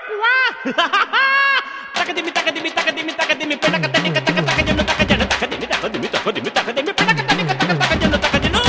కువా తకదిమి తకదిమి తకదిమి తకదిమి పిడక తడిక తక తకజను తకజను తకదిమి తకదిమి తకదిమి తకదిమి పిడక తడిక తక తకజను తకజను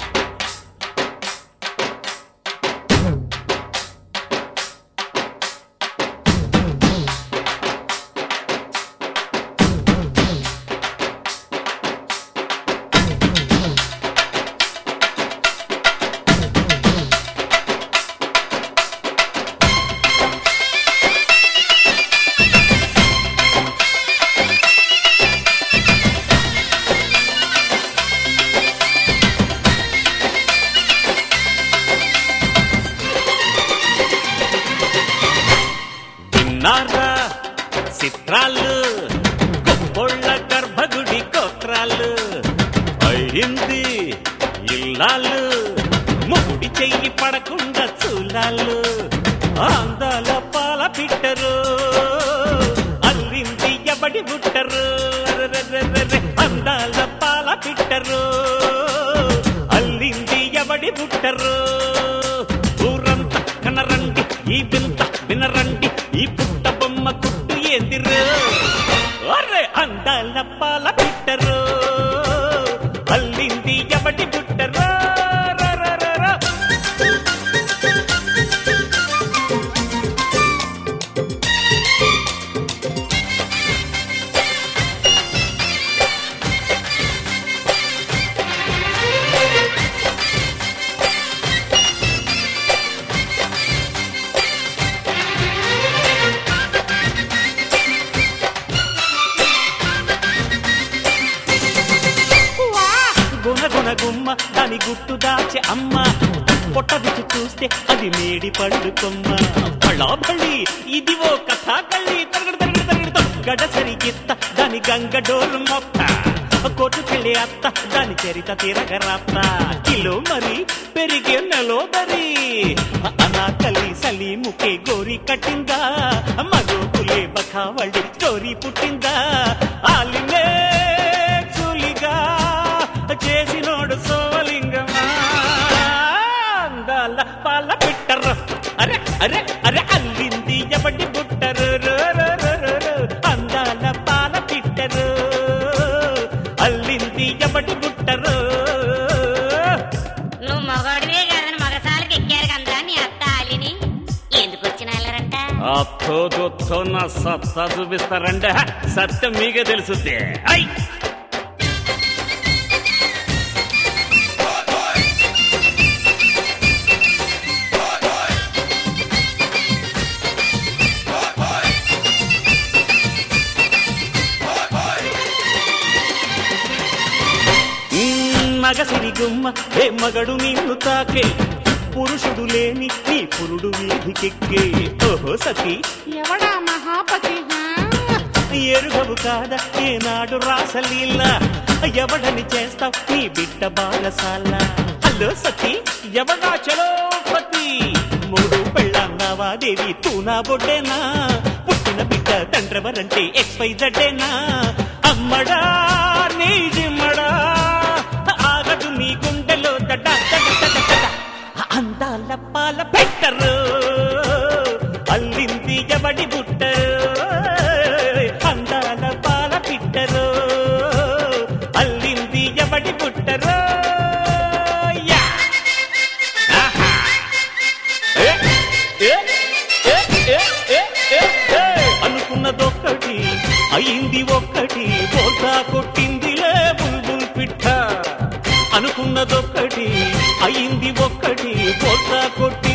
విన్నారా చిత్రాలు గొప్పోళ్ళ గర్భగుడి కోత్రాలు అయింది ఇల్లాలు ముడి చెయ్యి పడకుండా చూలాలు అందాల పాల పిట్టరు అల్లింది ఎవడి బుట్టరు అరెరెరెరెరె. అందాల పాల పిట్టరు అల్లింది ఎవడి బుట్టరు ఊరంతా కనరండి ఈ వింత వినరండి ఈ పుట్ట బొమ్మ కుట్టు ఏందిరు అరే అందాల పాల పిట్టరు అల్లింది ఎవడి బుట్టరు రరరర. కువా గుణ గుణ గుమ్మ దాని గుట్టు దాచే అమ్మ పొట్ట విచ్చి చూస్తే అది మేడి పళ్ళు కొమ్మ బళ్ళా బళ్ళి ఇది ఓ కథా కళ్ళి తరగడు తరగడు తరగడుతో గడసరి గిత్త దాని గంగ డోలు మొత్త కొట్టుకెళ్ళి అత్త దాని చరిత తిరగరాత్త కిలో మరి పెరిగే నెలో దరి అనాకలి సలీముకే గోరి కట్టిందా మగో పులే బఖావళి స్టోరీ పుట్టిందా ఆలినే చూలిగా చేసినోడు సోలింగమా అందాల పాల పిట్టరు అరే అరే అరే అల్లింది ఎవడి బుట్టరు రో, రో, రో, రో, రో. అందాల పాల పిట్టరు అల్లింది ఎవడి బుట్టరు నువ్వు మగవాడివే కాదని మగసాలకి ఎక్కారు కదా నీ అత్త ఆలిని ఎందుకు వచ్చిన వెళ్ళరంట అత్తో దొత్తో నా సత్తా చూపిస్తారంటే హ, సత్యం మీకే తెలుసుద్ది ఐ మగసిరి గుమ్మ ఏ మగడు నిన్ను తాకే పురుషుడు లేని నీ పురుడు వీధికెక్కే ఓహో సతీ ఎవడా మహాపతి హా? ఎరుగవు కాదా ఏనాడు రాసలీల ఎవడని చేస్తావు నీ బిడ్డ బాలసాల హలో సతీ ఎవడా చలోపతి మూడు పెళ్ళన్నావా దేవి తూనా బొడ్డేనా పుట్టిన బిడ్డ తండ్రెవరంటే ఎక్స్ వై జడ్డేనా అమ్మడా నీ జిమ్మడా ఆగదు నీ గుండెలో దడ దడ దడ దడ. అందాల పాల పెట్టరు అల్లింది ఎవడి బుట్టరు అందాల పాల పిట్టరు అల్లింది ఎవడి బుట్టరు యా! ఆహా! ఏ! ఏ! ఏ! ఏ! ఏ! ఏ! ఏ! అనుకున్నదొక్కటి అయింది ఒక్కటి బోల్తా కొట్టిందిలే బుల్బుల్ పిట్ట అనుకున్నదొక్కటి అయింది ఒక్కటి బోల్తా కొట్టింది